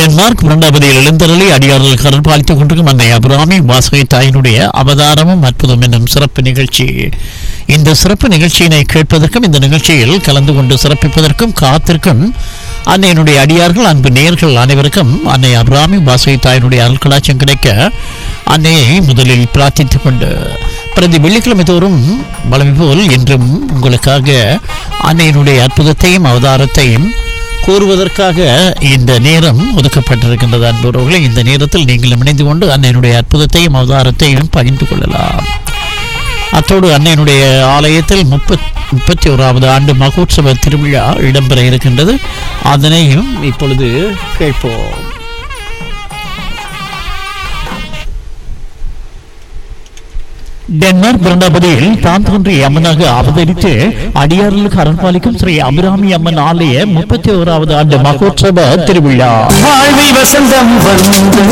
Denmark இரண்டாவதில் எழுந்தருளி அடியார்கள் கடல் பாலித்துக் கொண்டிருக்கும் அன்னை அபிராமி வாசகை தாயினுடைய அவதாரமும் அற்புதம் என்னும் சிறப்பு நிகழ்ச்சி இந்த சிறப்பு நிகழ்ச்சியினை கேட்பதற்கும் இந்த நிகழ்ச்சியில் கலந்து கொண்டு சிறப்பிப்பதற்கும் காத்திருக்கும் அன்னையினுடைய அடியார்கள் அன்பு நேயர்கள் அனைவருக்கும் அன்னை அபிராமி வாசகை தாயினுடைய அருள்கடாட்சம் கிடைக்க அன்னையை முதலில் பிரார்த்தித்துக் கொண்டு பிரதி வெள்ளிக்கிழமை தோறும் வளமை போல் இன்றும் உங்களுக்காக அன்னையினுடைய அற்புதத்தையும் அவதாரத்தையும் கூறுவதற்காக இந்த நேரம் ஒதுக்கப்பட்டிருக்கின்றது அன்புறவர்களே இந்த நேரத்தில் நீங்கள் இணைந்து கொண்டு அன்னையினுடைய அற்புதத்தையும் அவதாரத்தையும் பகிர்ந்து கொள்ளலாம் அத்தோடு அன்னையினுடைய ஆலயத்தில் முப்பத் முப்பத்தி ஓராவது ஆண்டு மகோத்சவ திருவிழா இடம்பெற இருக்கின்றது அதனையும் இப்பொழுது கேட்போம் டென்மார்க் பிரணபதியில் தான் தோன்றிய அம்மனாக அவதரித்து அடியார்களுக்கு அரண்பாலிக்கும் ஸ்ரீ அபிராமி அம்மன் ஆலய முப்பத்தி ஓராவது ஆண்டு மகோத்சவ திருவிழா வாழ்வில் வசந்தம் வந்து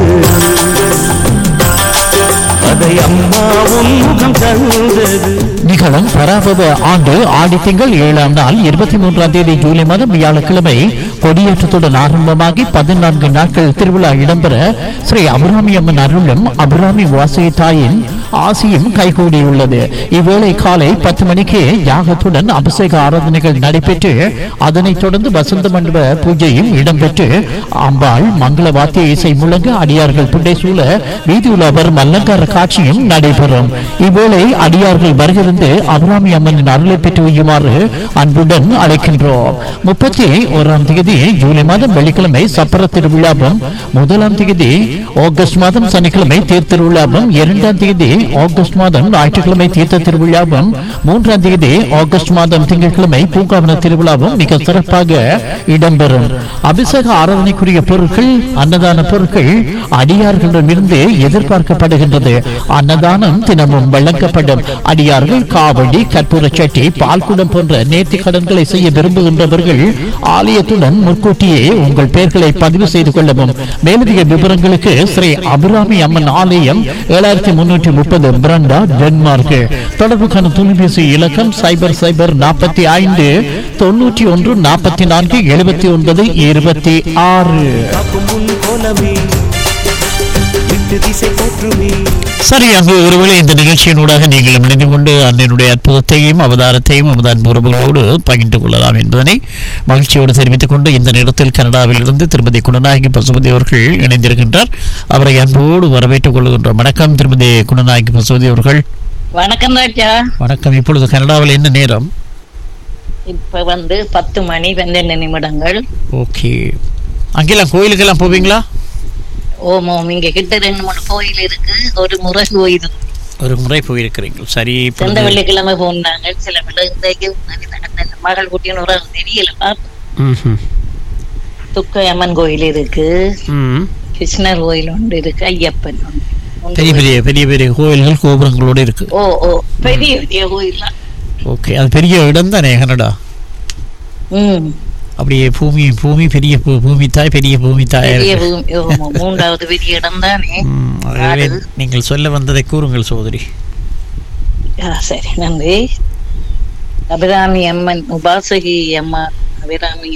அதை அம்மாவும் முகம் தந்தது நிகழும் பராபவ ஆண்டு ஆடி திங்கள் ஏழாம் நாள் இருபத்தி மூன்றாம் தேதி ஜூலை மாதம் வியாழக்கிழமை கொடியேற்றத்துடன் ஆரம்பமாகி பதினான்கு நாட்கள் திருவிழா இடம்பெற ஸ்ரீ அபிராமி அம்மன் அருளும் அபிராமி வாசகி தாயின் ஆசியும் கைகூடியுள்ளது இவ்வேளை காலை பத்து மணிக்கு யாகத்துடன் அபிஷேக ஆராதனைகள் நடைபெற்று அதனைத் தொடர்ந்து வசந்த மண்டப பூஜையும் இடம்பெற்று அம்பாள் மங்கள வாத்திய இசை முழங்க அடியார்கள் புண்டை சூழ வீதியுலா வரும் அலங்கார காட்சியும் நடைபெறும் இவ்வேளை அடியார்கள் வருகிருந்து அபிராமி அம்மனின் அருளை பெற்று வையுமாறு அன்புடன் அழைக்கின்றோம் முப்பத்தி ஓராம் தேதி ஜூலை மாதம் வெள்ளிக்கிழமை சப்பர திருவிழாவும் முதலாம் தேதி ஆகஸ்ட் மாதம் சனிக்கிழமை தேர் திருவிழாவும் இரண்டாம் தேதி ஆகஸ்ட் மாதம் ஞாயிற்றுக்கிழமை தீர்த்த திருவிழாவும் மூன்றாம் தேதி ஆகஸ்ட் மாதம் திங்கட்கிழமை பூங்காவன திருவிழாவும் மிக சிறப்பாக இடம்பெறும் அபிஷேக ஆராதனைக்குரிய பொருட்கள் அன்னதான பொருட்கள் அடியார்களிடமிருந்து எதிர்பார்க்கப்படுகின்றது அன்னதானம் தினமும் வழங்கப்படும் அடியார்கள் காவடி கற்பூர சட்டி பால்குடம் போன்ற நேர்த்தி கடன்களை செய்ய விரும்புகின்றவர்கள் ஆலயத்துடன் முன்கூட்டியே உங்கள் பெயர்களை பதிவு செய்து கொள்ளவும் மேலதிக விவரங்களுக்கு ஸ்ரீ அபிராமி அம்மன் ஆலயம் ஏழாயிரத்தி முன்னூற்றி முப்பது பிரண்டா டென்மார்க் தொடர்புக்கான தொலைபேசி இலக்கம் சைபர் சைபர் நாற்பத்தி ஐந்து தொண்ணூற்றி ஒன்று நாற்பத்தி நான்கு எழுபத்தி ஒன்பது இருபத்தி ஆறு காக்கும் முன் கோலமே விட்டு திசை போற்றுமே சரி அங்கு ஒருவேளை இந்த நிகழ்ச்சியினூடாக நீங்கள் இணைந்து கொண்டு அன்னையினுடைய அற்புதத்தையும் அவதாரத்தையும் நமது அன்புறவுகளோடு பகிர்ந்து கொள்ளலாம் என்பதனை மகிழ்ச்சியோடு தெரிவித்துக் கொண்டு இந்த நேரத்தில் கனடாவில் இருந்து திருமதி குணநாயகி பசுபதி அவர்கள் இணைந்திருக்கின்றார் அவரை அன்போடு வரவேற்றுக் கொள்கின்றோம் வணக்கம் திருமதி குணநாயகி பசுபதி அவர்கள் வணக்கம் ராஜா வணக்கம் இப்பொழுது கனடாவில் என்ன நேரம் இப்ப வந்து பத்து மணி பன்னெண்டு நிமிடங்கள் ஓகே அங்கெல்லாம் கோயிலுக்கெல்லாம் போவீங்களா ஓம் ஓம் இங்க கிட்ட ரெண்டு மூணு கோயில் இருக்கு ஒரு முறை கோயில் ஒரு முறை போயிருக்கிறீங்க சரி செந்த இப்பொழுது வெள்ளிக்கிழமை போனாங்க சில வேளை இன்றைக்கு நடந்த மகள் குட்டின்னு ஒரு தெரியல பாப்போம். ம்ஹும். துக்க அம்மன் கோயில் இருக்கு ம். கிருஷ்ணர் கோயில் ஒன்று இருக்கு ஐயப்பன் ஒன்று. ஒன்று பெரிய பெரிய பெரிய பெரிய கோயில்கள் கோபுரங்களோடு இருக்கு ஓ ஓ பெரிய பெரிய கோயில் ஓகே அது பெரிய இடம் தானே கனடா ம் அப்படியே பூமி பூமி பெரிய பூ- பூமி தாய் பெரிய பூமி தாய் பெரிய பூமி ஓ, மூன்றாவது பெரிய இடம் தானே ஆகவே நாடு. நீங்கள் சொல்ல வந்ததை கூறுங்கள் சோதரி ஆ, சரி நன்றி அபிராமி அம்மன் உபாசகி அம்மா அபிராமி